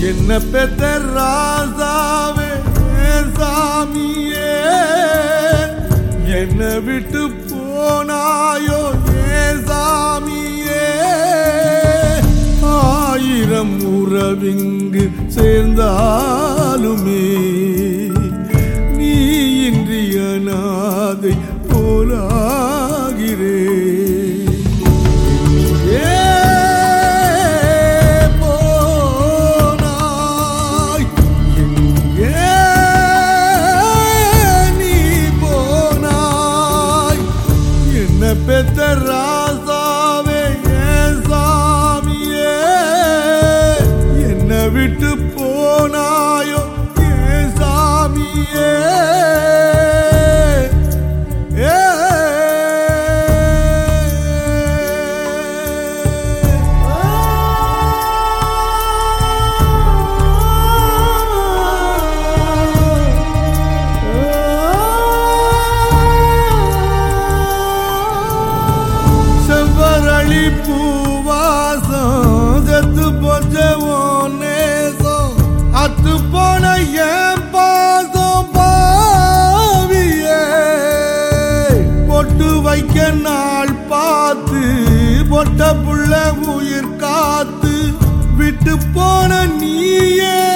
என்ன பெத்த ராசாவே சாமியே என்ன விட்டு போனாயோ ஏ சாமியே ஆயிரம் உறவிங்கு சேர்ந்தாலுமே நீ இன்றி அநாதை போலாகிறே ஏ போனாய் எங்கே நீ போனாய் என்ன பெத்த ராசாவே ஏன் சாமியே என்ன விட்டு போனாயோ ஏன் சாமியே செவ்வரளி பூவாசம் செத்து போச்ச உன் நேசம் அத்து போன என் பாசம் பாவியே பொட்டு வைக்க நாள் பார்த்து பொட்ட புள்ள உயிர் காத்து விட்டு போன நீயே